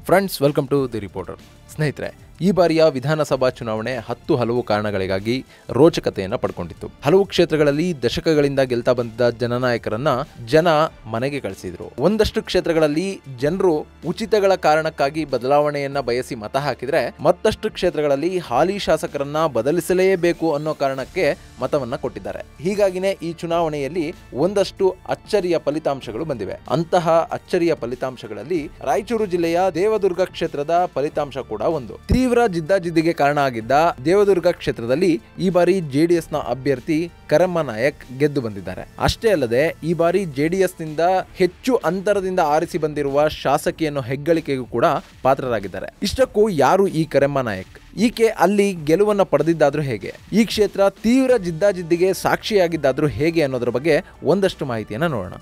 friends welcome to the reporter ಸ್ನೇಹಿತರೆ ಈ ಬಾರಿಯ ವಿಧಾನಸಭಾ ಚುನಾವಣೆ ಹತ್ತು ಹಲವು ಕಾರಣಗಳಿಗಾಗಿ ರೋಚಕತೆಯನ್ನು ಪಡ್ಕೊಂಡಿತ್ತು ಹಲವು ಕ್ಷೇತ್ರಗಳಲ್ಲಿ ದಶಕಗಳಿಂದ ಗೆಲ್ತಾ ಬಂದಿದ್ದ ಜನನಾಯಕರನ್ನ ಜನ ಮನೆಗೆ ಕಳಿಸಿದ್ರು ಒಂದಷ್ಟು ಕ್ಷೇತ್ರಗಳಲ್ಲಿ ಜನರು ಉಚಿತಗಳ ಕಾರಣಕ್ಕಾಗಿ ಬದಲಾವಣೆಯನ್ನ ಬಯಸಿ ಮತ ಹಾಕಿದ್ರೆ ಮತ್ತಷ್ಟು ಕ್ಷೇತ್ರಗಳಲ್ಲಿ ಹಾಲಿ ಶಾಸಕರನ್ನ ಬದಲಿಸಲೇಬೇಕು ಅನ್ನೋ ಕಾರಣಕ್ಕೆ ಮತವನ್ನ ಕೊಟ್ಟಿದ್ದಾರೆ ಹೀಗಾಗಿನೇ ಈ ಚುನಾವಣೆಯಲ್ಲಿ ಒಂದಷ್ಟು ಅಚ್ಚರಿಯ ಫಲಿತಾಂಶಗಳು ಬಂದಿವೆ ಅಂತಹ ಅಚ್ಚರಿಯ ಫಲಿತಾಂಶಗಳಲ್ಲಿ ರಾಯಚೂರು ಜಿಲ್ಲೆಯ ದೇವದುರ್ಗ ಕ್ಷೇತ್ರದ ಫಲಿತಾಂಶ ಕೂಡ ಒಂದು ತೀವ್ರ ಜಿದ್ದಾಜಿದ್ದಿಗೆ ಕಾರಣ ಆಗಿದ್ದ ದೇವದುರ್ಗ ಕ್ಷೇತ್ರದಲ್ಲಿ ಈ ಬಾರಿ ಜೆಡಿಎಸ್ ನ ಅಭ್ಯರ್ಥಿ ಕರಮ್ಮ ನಾಯಕ್ ಗೆದ್ದು ಬಂದಿದ್ದಾರೆ ಅಷ್ಟೇ ಅಲ್ಲದೆ ಈ ಬಾರಿ ಜೆಡಿಎಸ್ ನಿಂದ ಹೆಚ್ಚು ಅಂತರದಿಂದ ಆರಿಸಿ ಬಂದಿರುವ ಶಾಸಕಿಯನ್ನು ಹೆಗ್ಗಳಿಕೆಗೂ ಕೂಡ ಪಾತ್ರರಾಗಿದ್ದಾರೆ ಇಷ್ಟಕ್ಕೂ ಯಾರು ಈ ಕರೆಮ್ಮ ನಾಯಕ್ ಈಕೆ ಅಲ್ಲಿ ಗೆಲುವನ್ನು ಪಡೆದಿದ್ದಾದ್ರೂ ಹೇಗೆ ಈ ಕ್ಷೇತ್ರ ತೀವ್ರ ಜಿದ್ದಾಜಿದ್ದಿಗೆ ಸಾಕ್ಷಿಯಾಗಿದ್ದಾದ್ರೂ ಹೇಗೆ ಅನ್ನೋದ್ರ ಬಗ್ಗೆ ಒಂದಷ್ಟು ಮಾಹಿತಿಯನ್ನು ನೋಡೋಣ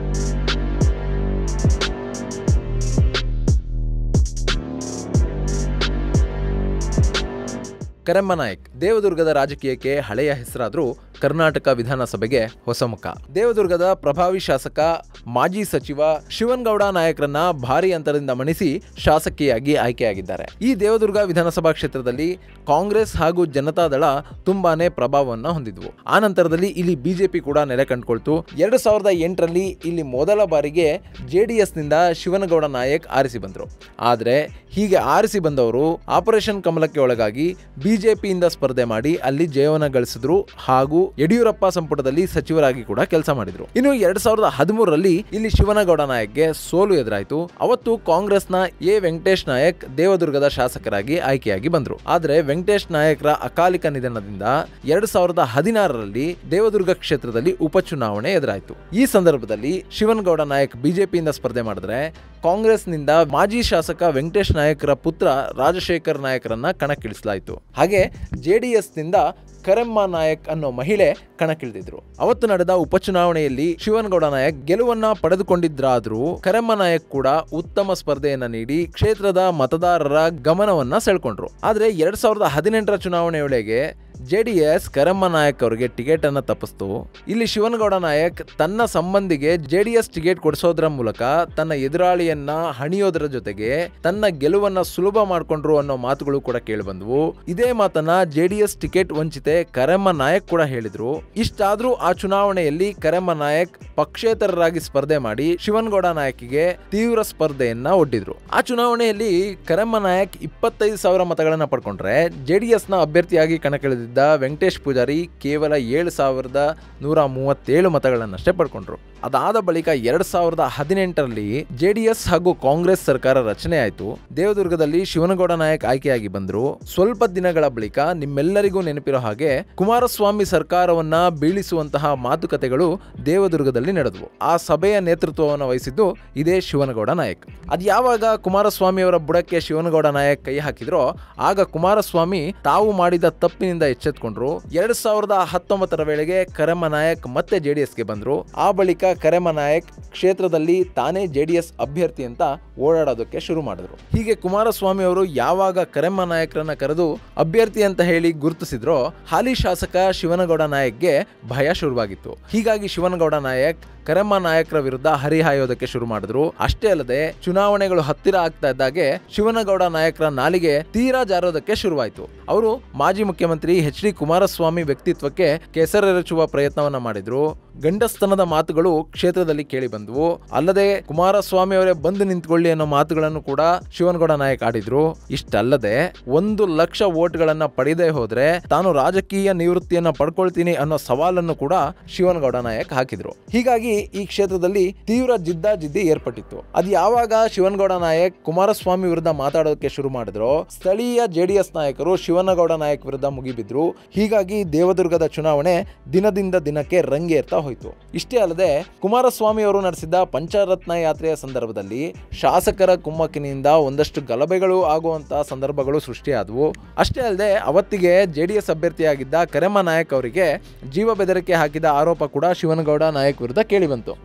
ಕರೆಮ್ಮ ನಾಯಕ್ ದೇವದುರ್ಗದ ರಾಜಕೀಯಕ್ಕೆ ಹಳೆಯ ಹೆಸರಾದರೂ ಕರ್ನಾಟಕ ವಿಧಾನಸಭೆಗೆ ಹೊಸ ಮುಖ ದೇವದುರ್ಗದ ಪ್ರಭಾವಿ ಶಾಸಕ ಮಾಜಿ ಸಚಿವ ಶಿವನ್ಗೌಡ ನಾಯಕ್ರನ್ನ ಭಾರಿ ಅಂತರದಿಂದ ಮಣಿಸಿ ಶಾಸಕಿಯಾಗಿ ಆಯ್ಕೆಯಾಗಿದ್ದಾರೆ ಈ ದೇವದುರ್ಗ ವಿಧಾನಸಭಾ ಕ್ಷೇತ್ರದಲ್ಲಿ ಕಾಂಗ್ರೆಸ್ ಹಾಗೂ ಜನತಾದಳ ತುಂಬಾನೇ ಪ್ರಭಾವವನ್ನು ಹೊಂದಿದ್ವು ಆ ನಂತರದಲ್ಲಿ ಇಲ್ಲಿ ಬಿಜೆಪಿ ಕೂಡ ನೆಲೆ ಕಂಡುಕೊಳ್ತು ಎರಡು ಸಾವಿರದ ಎಂಟರಲ್ಲಿ ಇಲ್ಲಿ ಮೊದಲ ಬಾರಿಗೆ ಜೆಡಿಎಸ್ ನಿಂದ ಶಿವನಗೌಡ ನಾಯಕ್ ಆರಿಸಿ ಬಂದರು ಆದರೆ ಹೀಗೆ ಆರಿಸಿ ಬಂದವರು ಆಪರೇಷನ್ ಕಮಲಕ್ಕೆ ಒಳಗಾಗಿ ಬಿಜೆಪಿಯಿಂದ ಸ್ಪರ್ಧೆ ಮಾಡಿ ಅಲ್ಲಿ ಜಯವನ್ನ ಗಳಿಸಿದ್ರು ಹಾಗೂ ಯಡಿಯೂರಪ್ಪ ಸಂಪುಟದಲ್ಲಿ ಸಚಿವರಾಗಿ ಕೂಡ ಕೆಲಸ ಮಾಡಿದ್ರು ಇನ್ನು ಎರಡ್ ಸಾವಿರದ ಹದಿಮೂರರಲ್ಲಿ ಇಲ್ಲಿ ಶಿವನಗೌಡ ನಾಯಕ್ಗೆ ಸೋಲು ಎದುರಾಯಿತು ಅವತ್ತು ಕಾಂಗ್ರೆಸ್ನ ಎ ವೆಂಕಟೇಶ್ ನಾಯಕ್ ದೇವದುರ್ಗದ ಶಾಸಕರಾಗಿ ಆಯ್ಕೆಯಾಗಿ ಬಂದ್ರು ಆದ್ರೆ ವೆಂಕಟೇಶ್ ನಾಯಕ್ರ ಅಕಾಲಿಕ ನಿಧನದಿಂದ ಎರಡ್ ಸಾವಿರದ ಹದಿನಾರರಲ್ಲಿ ದೇವದುರ್ಗ ಕ್ಷೇತ್ರದಲ್ಲಿ ಉಪಚುನಾವಣೆ ಎದುರಾಯಿತು ಈ ಸಂದರ್ಭದಲ್ಲಿ ಶಿವನಗೌಡ ನಾಯಕ್ ಬಿಜೆಪಿಯಿಂದ ಸ್ಪರ್ಧೆ ಮಾಡಿದ್ರೆ ಕಾಂಗ್ರೆಸ್ನಿಂದ ಮಾಜಿ ಶಾಸಕ ವೆಂಕಟೇಶ್ ನಾಯಕ್ರ ಪುತ್ರ ರಾಜಶೇಖರ್ ನಾಯಕ್ರನ್ನ ಕಣಕ್ಕಿಳಿಸಲಾಯಿತು ಹಾಗೆ ಜೆಡಿಎಸ್ನಿಂದ ಕರೆಮ್ಮ ನಾಯಕ್ ಅನ್ನೋ ಮಹಿಳೆ ಕಣಕ್ಕಿಳಿದಿದ್ರು ಅವತ್ತು ನಡೆದ ಉಪಚುನಾವಣೆಯಲ್ಲಿ ಶಿವನಗೌಡ ನಾಯಕ್ ಗೆಲುವನ್ನ ಪಡೆದುಕೊಂಡಿದ್ರಾದ್ರೂ ಕರೆಮ್ಮ ನಾಯಕ್ ಕೂಡ ಉತ್ತಮ ಸ್ಪರ್ಧೆಯನ್ನ ನೀಡಿ ಕ್ಷೇತ್ರದ ಮತದಾರರ ಗಮನವನ್ನ ಸೆಳ್ಕೊಂಡ್ರು ಆದ್ರೆ ಎರಡ್ ಸಾವಿರದ ಹದಿನೆಂಟರ ಚುನಾವಣೆ ವೇಳೆಗೆ ಜೆಡಿಎಸ್ ಕರೆಮ್ಮ ನಾಯಕ್ ಅವರಿಗೆ ಟಿಕೆಟ್ ಅನ್ನ ತಪ್ಪಿಸ್ತು ಇಲ್ಲಿ ಶಿವನಗೌಡ ನಾಯಕ್ ತನ್ನ ಸಂಬಂಧಿಗೆ ಜೆಡಿಎಸ್ ಟಿಕೆಟ್ ಕೊಡಿಸೋದ್ರ ಮೂಲಕ ತನ್ನ ಎದುರಾಳಿಯನ್ನ ಹಣಿಯೋದ್ರ ಜೊತೆಗೆ ತನ್ನ ಗೆಲುವನ್ನ ಸುಲಭ ಮಾಡ್ಕೊಂಡ್ರು ಅನ್ನೋ ಮಾತುಗಳು ಕೂಡ ಕೇಳಿಬಂದ್ವು ಇದೇ ಮಾತನ್ನ ಜೆಡಿಎಸ್ ಟಿಕೆಟ್ ವಂಚಿತೆ ಕರೆಮ್ಮ ನಾಯಕ್ ಕೂಡ ಹೇಳಿದ್ರು ಇಷ್ಟಾದ್ರೂ ಆ ಚುನಾವಣೆಯಲ್ಲಿ ಕರೆಮ್ಮ ನಾಯಕ್ ಪಕ್ಷೇತರರಾಗಿ ಸ್ಪರ್ಧೆ ಮಾಡಿ ಶಿವನಗೌಡ ನಾಯಕ್ಗೆ ತೀವ್ರ ಸ್ಪರ್ಧೆಯನ್ನ ಒಡ್ಡಿದ್ರು ಆ ಚುನಾವಣೆಯಲ್ಲಿ ಕರೆಮ್ಮ ನಾಯಕ್ ಇಪ್ಪತ್ತೈದು ಸಾವಿರ ಮತಗಳನ್ನ ಪಡ್ಕೊಂಡ್ರೆ ಜೆಡಿಎಸ್ ನ ಅಭ್ಯರ್ಥಿಯಾಗಿ ಕಣಕ್ಕಿಳಿದಿದ್ದ ವೆಂಕಟೇಶ್ ಪೂಜಾರಿ ಕೇವಲ ಏಳು ಸಾವಿರದ ನೂರ ಮೂವತ್ತೇಳು ಮತಗಳನ್ನಷ್ಟೇ ಪಡ್ಕೊಂಡ್ರು ಅದಾದ ಬಳಿಕ ಎರಡ್ ಸಾವಿರದ ಹದಿನೆಂಟರಲ್ಲಿ ಜೆಡಿಎಸ್ ಹಾಗೂ ಕಾಂಗ್ರೆಸ್ ಸರ್ಕಾರ ರಚನೆ ಆಯಿತು ದೇವದುರ್ಗದಲ್ಲಿ ಶಿವನಗೌಡ ನಾಯಕ್ ಆಯ್ಕೆಯಾಗಿ ಬಂದ್ರು ಸ್ವಲ್ಪ ದಿನಗಳ ಬಳಿಕ ನಿಮ್ಮೆಲ್ಲರಿಗೂ ನೆನಪಿರೋ ಹಾಗೆ ಕುಮಾರಸ್ವಾಮಿ ಸರ್ಕಾರವನ್ನ ಬೀಳಿಸುವಂತಹ ಮಾತುಕತೆಗಳು ದೇವದುರ್ಗದಲ್ಲಿ ನಡೆದವು ಆ ಸಭೆಯ ನೇತೃತ್ವವನ್ನು ವಹಿಸಿದ್ದು ಇದೇ ಶಿವನಗೌಡ ನಾಯಕ್ ಅದ್ ಯಾವಾಗ ಕುಮಾರಸ್ವಾಮಿ ಅವರ ಬುಡಕ್ಕೆ ಶಿವನಗೌಡ ನಾಯಕ್ ಕೈ ಹಾಕಿದ್ರೋ ಆಗ ಕುಮಾರಸ್ವಾಮಿ ತಾವು ಮಾಡಿದ ತಪ್ಪಿನಿಂದ ಎಚ್ಚೆತ್ಕೊಂಡ್ರು ಎರಡ್ ಸಾವಿರದ ಹತ್ತೊಂಬತ್ತರ ವೇಳೆಗೆ ಕರೆಮ್ಮ ನಾಯಕ್ ಮತ್ತೆ ಜೆಡಿಎಸ್ಗೆ ಬಂದ್ರು ಆ ಬಳಿಕ ಕರೆಮ್ಮ ನಾಯಕ್ ಕ್ಷೇತ್ರದಲ್ಲಿ ತಾನೇ ಜೆಡಿಎಸ್ ಅಭ್ಯರ್ಥಿ ಅಂತ ಓಡಾಡೋದಕ್ಕೆ ಶುರು ಮಾಡಿದ್ರು ಹೀಗೆ ಕುಮಾರಸ್ವಾಮಿ ಅವರು ಯಾವಾಗ ಕರೆಮ್ಮ ನಾಯಕರನ್ನ ಕರೆದು ಅಭ್ಯರ್ಥಿ ಅಂತ ಹೇಳಿ ಗುರುತಿಸಿದ್ರೋ ಹಾಲಿ ಶಾಸಕ ಶಿವನಗೌಡ ನಾಯಕ್ಗೆ ಭಯ ಶುರುವಾಗಿತ್ತು ಹೀಗಾಗಿ ಶಿವನಗೌಡ ನಾಯಕ್ ಕರೆಮ್ಮ ನಾಯಕರ ವಿರುದ್ಧ ಹರಿಹಾಯೋದಕ್ಕೆ ಶುರು ಮಾಡಿದ್ರು ಅಷ್ಟೇ ಅಲ್ಲದೆ ಚುನಾವಣೆಗಳು ಹತ್ತಿರ ಆಗ್ತಾ ಇದ್ದಾಗೆ ಶಿವನಗೌಡ ನಾಯಕರ ನಾಲಿಗೆ ತೀರಾ ಜಾರೋದಕ್ಕೆ ಶುರುವಾಯಿತು ಅವರು ಮಾಜಿ ಮುಖ್ಯಮಂತ್ರಿ ಎಚ್ ಡಿ ಕುಮಾರಸ್ವಾಮಿ ವ್ಯಕ್ತಿತ್ವಕ್ಕೆ ಕೆಸರೆರಚುವ ಪ್ರಯತ್ನವನ್ನ ಮಾಡಿದ್ರು ಗಂಡಸ್ತನದ ಮಾತುಗಳು ಕ್ಷೇತ್ರದಲ್ಲಿ ಕೇಳಿ ಬಂದವು ಅಲ್ಲದೆ ಕುಮಾರಸ್ವಾಮಿ ಅವರೇ ಬಂದು ನಿಂತ್ಕೊಳ್ಳಿ ಅನ್ನೋ ಮಾತುಗಳನ್ನು ಕೂಡ ಶಿವನಗೌಡ ನಾಯಕ್ ಆಡಿದ್ರು ಇಷ್ಟಲ್ಲದೆ ಒಂದು ಲಕ್ಷ ವೋಟ್ಗಳನ್ನ ಪಡೆದೇ ಹೋದ್ರೆ ತಾನು ರಾಜಕೀಯ ನಿವೃತ್ತಿಯನ್ನ ಪಡ್ಕೊಳ್ತೀನಿ ಅನ್ನೋ ಸವಾಲನ್ನು ಕೂಡ ಶಿವನಗೌಡ ನಾಯಕ್ ಹಾಕಿದ್ರು ಹೀಗಾಗಿ ಈ ಕ್ಷೇತ್ರದಲ್ಲಿ ತೀವ್ರ ಜಿದ್ದಾಜಿದ್ದಿ ಏರ್ಪಟ್ಟಿತ್ತು ಅದು ಯಾವಾಗ ಶಿವನಗೌಡ ನಾಯಕ್ ಕುಮಾರಸ್ವಾಮಿ ವಿರುದ್ಧ ಮಾತಾಡೋದಕ್ಕೆ ಶುರು ಮಾಡಿದ್ರು ಸ್ಥಳೀಯ ಜೆಡಿಎಸ್ ನಾಯಕರು ಶಿವನಗೌಡ ನಾಯಕ್ ವಿರುದ್ಧ ಮುಗಿಬಿದ್ರು ಹೀಗಾಗಿ ದೇವದುರ್ಗದ ಚುನಾವಣೆ ದಿನದಿಂದ ದಿನಕ್ಕೆ ರಂಗೇರ್ತಾ ಹೋಯಿತು ಇಷ್ಟೇ ಅಲ್ಲದೆ ಕುಮಾರಸ್ವಾಮಿ ಅವರು ನಡೆಸಿದ ಪಂಚರತ್ನ ಯಾತ್ರೆಯ ಸಂದರ್ಭದಲ್ಲಿ ಶಾಸಕರ ಕುಮ್ಮಕ್ಕಿನಿಂದ ಒಂದಷ್ಟು ಗಲಭೆಗಳು ಆಗುವಂತಹ ಸಂದರ್ಭಗಳು ಸೃಷ್ಟಿಯಾದವು ಅಷ್ಟೇ ಅಲ್ಲದೆ ಅವತ್ತಿಗೆ ಜೆಡಿಎಸ್ ಅಭ್ಯರ್ಥಿಯಾಗಿದ್ದ ಕರೆಮ್ಮ ನಾಯಕ್ ಅವರಿಗೆ ಜೀವ ಬೆದರಿಕೆ ಹಾಕಿದ ಆರೋಪ ಕೂಡ ಶಿವನಗೌಡ ನಾಯಕ್ ವಿರುದ್ಧ ಕೇಳಿಬಂತು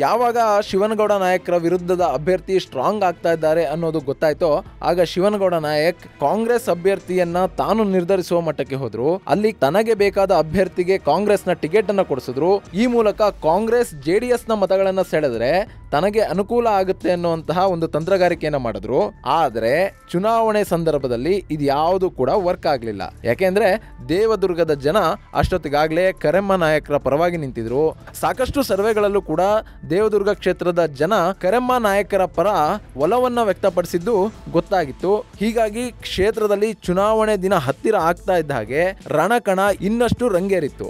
ಯಾವಾಗ ಶಿವನಗೌಡ ನಾಯಕ್ರ ವಿರುದ್ಧದ ಅಭ್ಯರ್ಥಿ ಸ್ಟ್ರಾಂಗ್ ಆಗ್ತಾ ಇದ್ದಾರೆ ಅನ್ನೋದು ಗೊತ್ತಾಯ್ತೋ ಆಗ ಶಿವನಗೌಡ ನಾಯಕ್ ಕಾಂಗ್ರೆಸ್ ಅಭ್ಯರ್ಥಿಯನ್ನ ತಾನು ನಿರ್ಧರಿಸುವ ಮಟ್ಟಕ್ಕೆ ಹೋದ್ರು ಅಲ್ಲಿ ತನಗೆ ಬೇಕಾದ ಅಭ್ಯರ್ಥಿಗೆ ಕಾಂಗ್ರೆಸ್ನ ಟಿಕೆಟ್ ಅನ್ನ ಕೊಡಿಸಿದ್ರು ಈ ಮೂಲಕ ಕಾಂಗ್ರೆಸ್ ಜೆಡಿಎಸ್ ನ ಮತಗಳನ್ನ ಸೆಳೆದ್ರೆ ತನಗೆ ಅನುಕೂಲ ಆಗುತ್ತೆ ಅನ್ನುವಂತಹ ಒಂದು ತಂತ್ರಗಾರಿಕೆಯನ್ನ ಮಾಡಿದ್ರು ಆದ್ರೆ ಚುನಾವಣೆ ಸಂದರ್ಭದಲ್ಲಿ ಇದು ಯಾವುದು ಕೂಡ ವರ್ಕ್ ಆಗಲಿಲ್ಲ ಯಾಕೆಂದ್ರೆ ದೇವದುರ್ಗದ ಜನ ಅಷ್ಟೊತ್ತಿಗಾಗಲೇ ಕರೆಮ್ಮ ನಾಯಕರ ಪರವಾಗಿ ನಿಂತಿದ್ರು ಸಾಕಷ್ಟು ಸರ್ವೆಗಳಲ್ಲೂ ಕೂಡ ದೇವದುರ್ಗ ಕ್ಷೇತ್ರದ ಜನ ಕರೆಮ್ಮ ನಾಯಕರ ಪರ ಒಲವನ್ನ ವ್ಯಕ್ತಪಡಿಸಿದ್ದು ಗೊತ್ತಾಗಿತ್ತು ಹೀಗಾಗಿ ಕ್ಷೇತ್ರದಲ್ಲಿ ಚುನಾವಣೆ ದಿನ ಹತ್ತಿರ ಆಗ್ತಾ ಇದ್ದ ಹಾಗೆ ರಣಕಣ ಇನ್ನಷ್ಟು ರಂಗೇರಿತ್ತು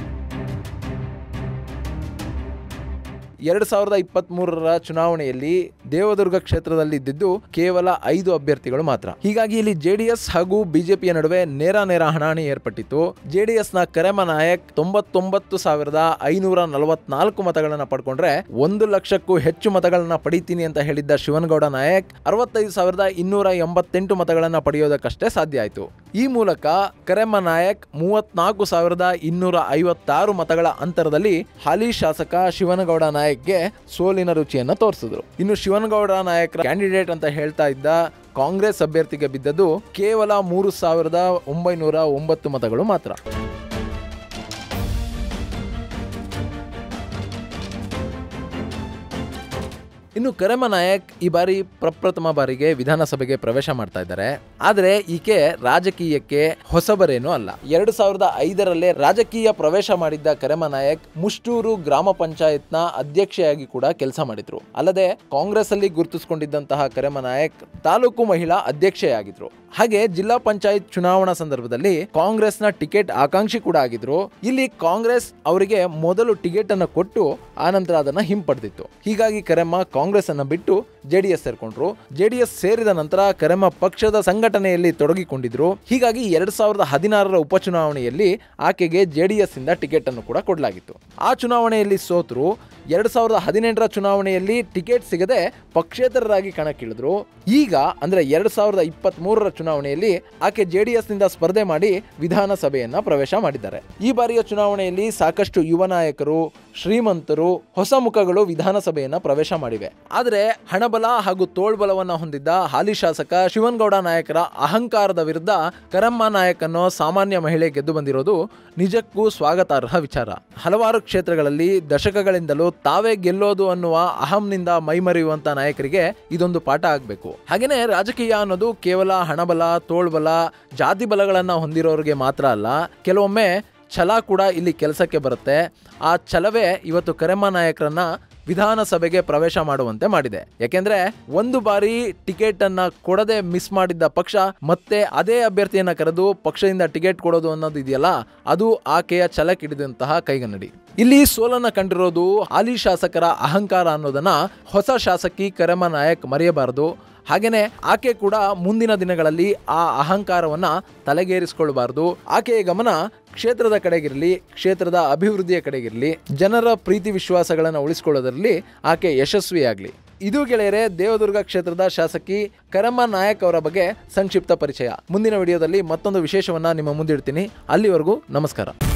ಎರಡು ಸಾವಿರದ ಇಪ್ಪತ್ತ್ ಮೂರರ ಚುನಾವಣೆಯಲ್ಲಿ ದೇವದುರ್ಗ ಕ್ಷೇತ್ರದಲ್ಲಿ ಇದ್ದಿದ್ದು ಕೇವಲ ಐದು ಅಭ್ಯರ್ಥಿಗಳು ಮಾತ್ರ ಹೀಗಾಗಿ ಇಲ್ಲಿ ಜೆಡಿಎಸ್ ಹಾಗೂ ಬಿಜೆಪಿಯ ನಡುವೆ ನೇರ ನೇರ ಹಣಾಹಣಿ ಏರ್ಪಟ್ಟಿತ್ತು ಜೆಡಿಎಸ್ ನ ಕರೆಮ ನಾಯಕ್ ತೊಂಬತ್ತೊಂಬತ್ತು ಸಾವಿರದ ಐನೂರ ನಲವತ್ನಾಲ್ಕು ಮತಗಳನ್ನ ಪಡ್ಕೊಂಡ್ರೆ ಒಂದು ಲಕ್ಷಕ್ಕೂ ಹೆಚ್ಚು ಮತಗಳನ್ನ ಪಡಿತೀನಿ ಅಂತ ಹೇಳಿದ್ದ ಶಿವನಗೌಡ ನಾಯಕ್ ಅರವತ್ತೈದು ಸಾವಿರದ ಇನ್ನೂರ ಎಂಬತ್ತೆಂಟು ಮತಗಳನ್ನ ಪಡೆಯೋದಕ್ಕಷ್ಟೇ ಸಾಧ್ಯ ಆಯಿತು ಈ ಮೂಲಕ ಕರೆಮ್ಮ ನಾಯಕ್ ಮೂವತ್ನಾಲ್ಕು ಸಾವಿರದ ಇನ್ನೂರ ಐವತ್ತಾರು ಮತಗಳ ಅಂತರದಲ್ಲಿ ಹಾಲಿ ಶಾಸಕ ಶಿವನಗೌಡ ನಾಯಕ್ಗೆ ಸೋಲಿನ ರುಚಿಯನ್ನ ತೋರಿಸಿದ್ರು ಇನ್ನು ಶಿವನಗೌಡ ನಾಯಕರ ಕ್ಯಾಂಡಿಡೇಟ್ ಅಂತ ಹೇಳ್ತಾ ಇದ್ದ ಕಾಂಗ್ರೆಸ್ ಅಭ್ಯರ್ಥಿಗೆ ಬಿದ್ದದ್ದು ಕೇವಲ ಮೂರು ಸಾವಿರದ ಒಂಬೈನೂರ ಒಂಬತ್ತು ಮತಗಳು ಮಾತ್ರ ಇನ್ನು ಕರೆಮ ನಾಯಕ್ ಈ ಬಾರಿ ಪ್ರಪ್ರಥಮ ಬಾರಿಗೆ ವಿಧಾನಸಭೆಗೆ ಪ್ರವೇಶ ಮಾಡ್ತಾ ಇದ್ದಾರೆ ಆದರೆ ಈಕೆ ರಾಜಕೀಯಕ್ಕೆ ಹೊಸಬರೇನೂ ಅಲ್ಲ ಎರಡು ಸಾವಿರದ ಐದರಲ್ಲೇ ರಾಜಕೀಯ ಪ್ರವೇಶ ಮಾಡಿದ್ದ ಕರೆಮ ನಾಯಕ್ ಮುಷ್ಟೂರು ಗ್ರಾಮ ಪಂಚಾಯತ್ನ ಅಧ್ಯಕ್ಷೆಯಾಗಿ ಕೂಡ ಕೆಲಸ ಮಾಡಿದ್ರು ಅಲ್ಲದೆ ಕಾಂಗ್ರೆಸ್ ಅಲ್ಲಿ ಗುರುತಿಸಿಕೊಂಡಿದ್ದಂತಹ ಕರೆಮ ನಾಯಕ್ ತಾಲೂಕು ಮಹಿಳಾ ಅಧ್ಯಕ್ಷೆಯಾಗಿದ್ರು ಹಾಗೆ ಜಿಲ್ಲಾ ಪಂಚಾಯತ್ ಚುನಾವಣಾ ಸಂದರ್ಭದಲ್ಲಿ ಕಾಂಗ್ರೆಸ್ನ ಟಿಕೆಟ್ ಆಕಾಂಕ್ಷಿ ಕೂಡ ಆಗಿದ್ರು ಇಲ್ಲಿ ಕಾಂಗ್ರೆಸ್ ಅವರಿಗೆ ಮೊದಲು ಟಿಕೆಟ್ ಅನ್ನು ಕೊಟ್ಟು ಆನಂತರ ಅದನ್ನ ಹಿಂಪಡೆದಿತ್ತು ಹೀಗಾಗಿ ಕರೆಮ್ಮ ಕಾಂಗ್ರೆಸ್ ಅನ್ನ ಬಿಟ್ಟು ಜೆಡಿಎಸ್ ಸೇರ್ಕೊಂಡ್ರು ಜೆಡಿಎಸ್ ಸೇರಿದ ನಂತರ ಕರೆಮ್ಮ ಪಕ್ಷದ ಸಂಘಟನೆಯಲ್ಲಿ ತೊಡಗಿಕೊಂಡಿದ್ರು ಹೀಗಾಗಿ ಎರಡ್ ಸಾವಿರದ ಹದಿನಾರರ ಉಪಚುನಾವಣೆಯಲ್ಲಿ ಆಕೆಗೆ ಜೆಡಿಎಸ್ ಇಂದ ಟಿಕೆಟ್ ಅನ್ನು ಕೂಡ ಕೊಡಲಾಗಿತ್ತು ಆ ಚುನಾವಣೆಯಲ್ಲಿ ಸೋತರು ಎರಡ್ ಸಾವಿರದ ಹದಿನೆಂಟರ ಚುನಾವಣೆಯಲ್ಲಿ ಟಿಕೆಟ್ ಸಿಗದೆ ಪಕ್ಷೇತರರಾಗಿ ಕಣಕ್ಕಿಳಿದ್ರು ಈಗ ಅಂದ್ರೆ ಎರಡ್ ಸಾವಿರದ ಇಪ್ಪತ್ತ್ ಮೂರರ ಚುನಾವಣೆಯಲ್ಲಿ ಆಕೆ ಜೆಡಿಎಸ್ ನಿಂದ ಸ್ಪರ್ಧೆ ಮಾಡಿ ವಿಧಾನಸಭೆಯನ್ನ ಪ್ರವೇಶ ಮಾಡಿದ್ದಾರೆ ಈ ಬಾರಿಯ ಚುನಾವಣೆಯಲ್ಲಿ ಸಾಕಷ್ಟು ಯುವ ನಾಯಕರು ಶ್ರೀಮಂತರು ಹೊಸ ಮುಖಗಳು ವಿಧಾನಸಭೆಯನ್ನ ಪ್ರವೇಶ ಮಾಡಿವೆ ಆದರೆ ಹಣಬಲ ಹಾಗೂ ತೋಳ್ಬಲವನ್ನ ಹೊಂದಿದ್ದ ಹಾಲಿ ಶಾಸಕ ಶಿವನಗೌಡ ನಾಯಕರ ಅಹಂಕಾರದ ವಿರುದ್ಧ ಕರಮ್ಮ ನಾಯಕ್ ಅನ್ನೋ ಸಾಮಾನ್ಯ ಮಹಿಳೆ ಗೆದ್ದು ಬಂದಿರೋದು ನಿಜಕ್ಕೂ ಸ್ವಾಗತಾರ್ಹ ವಿಚಾರ ಹಲವಾರು ಕ್ಷೇತ್ರಗಳಲ್ಲಿ ದಶಕಗಳಿಂದಲೂ ತಾವೇ ಗೆಲ್ಲೋದು ಅನ್ನುವ ಅಹಂನಿಂದ ಮೈಮರೆಯುವಂತ ನಾಯಕರಿಗೆ ಇದೊಂದು ಪಾಠ ಆಗಬೇಕು ಹಾಗೇನೆ ರಾಜಕೀಯ ಅನ್ನೋದು ಕೇವಲ ಹಣಬಲ ತೋಳ್ಬಲ ಜಾತಿ ಬಲಗಳನ್ನ ಹೊಂದಿರೋರಿಗೆ ಮಾತ್ರ ಅಲ್ಲ ಕೆಲವೊಮ್ಮೆ ಛಲ ಕೂಡ ಇಲ್ಲಿ ಕೆಲಸಕ್ಕೆ ಬರುತ್ತೆ ಆ ಛಲವೇ ಇವತ್ತು ಕರೆಮ್ಮ ನಾಯಕರನ್ನ ವಿಧಾನಸಭೆಗೆ ಪ್ರವೇಶ ಮಾಡುವಂತೆ ಮಾಡಿದೆ ಯಾಕೆಂದ್ರೆ ಒಂದು ಬಾರಿ ಟಿಕೆಟ್ ಅನ್ನ ಕೊಡದೆ ಮಿಸ್ ಮಾಡಿದ್ದ ಪಕ್ಷ ಮತ್ತೆ ಅದೇ ಅಭ್ಯರ್ಥಿಯನ್ನ ಕರೆದು ಪಕ್ಷದಿಂದ ಟಿಕೆಟ್ ಕೊಡೋದು ಅನ್ನೋದು ಇದೆಯಲ್ಲ ಅದು ಆಕೆಯ ಛಲಕ್ಕಿಡಿದಂತಹ ಕೈಗನ್ನಡಿ ಇಲ್ಲಿ ಸೋಲನ್ನ ಕಂಡಿರೋದು ಹಾಲಿ ಶಾಸಕರ ಅಹಂಕಾರ ಅನ್ನೋದನ್ನ ಹೊಸ ಶಾಸಕಿ ಕರೆಮ್ಮ ನಾಯಕ್ ಮರೆಯಬಾರದು ಹಾಗೇನೆ ಆಕೆ ಕೂಡ ಮುಂದಿನ ದಿನಗಳಲ್ಲಿ ಆ ಅಹಂಕಾರವನ್ನ ತಲೆಗೇರಿಸಿಕೊಳ್ಳಬಾರದು ಆಕೆಯ ಗಮನ ಕ್ಷೇತ್ರದ ಕಡೆಗಿರಲಿ ಕ್ಷೇತ್ರದ ಅಭಿವೃದ್ಧಿಯ ಕಡೆಗಿರಲಿ ಜನರ ಪ್ರೀತಿ ವಿಶ್ವಾಸಗಳನ್ನು ಉಳಿಸಿಕೊಳ್ಳೋದರಲ್ಲಿ ಆಕೆ ಯಶಸ್ವಿಯಾಗಲಿ ಇದು ಗೆಳೆಯರೆ ದೇವದುರ್ಗ ಕ್ಷೇತ್ರದ ಶಾಸಕಿ ಕರಮ್ಮ ನಾಯಕ್ ಅವರ ಬಗ್ಗೆ ಸಂಕ್ಷಿಪ್ತ ಪರಿಚಯ ಮುಂದಿನ ವಿಡಿಯೋದಲ್ಲಿ ಮತ್ತೊಂದು ವಿಶೇಷವನ್ನ ನಿಮ್ಮ ಮುಂದಿಡ್ತೀನಿ ಅಲ್ಲಿವರೆಗೂ ನಮಸ್ಕಾರ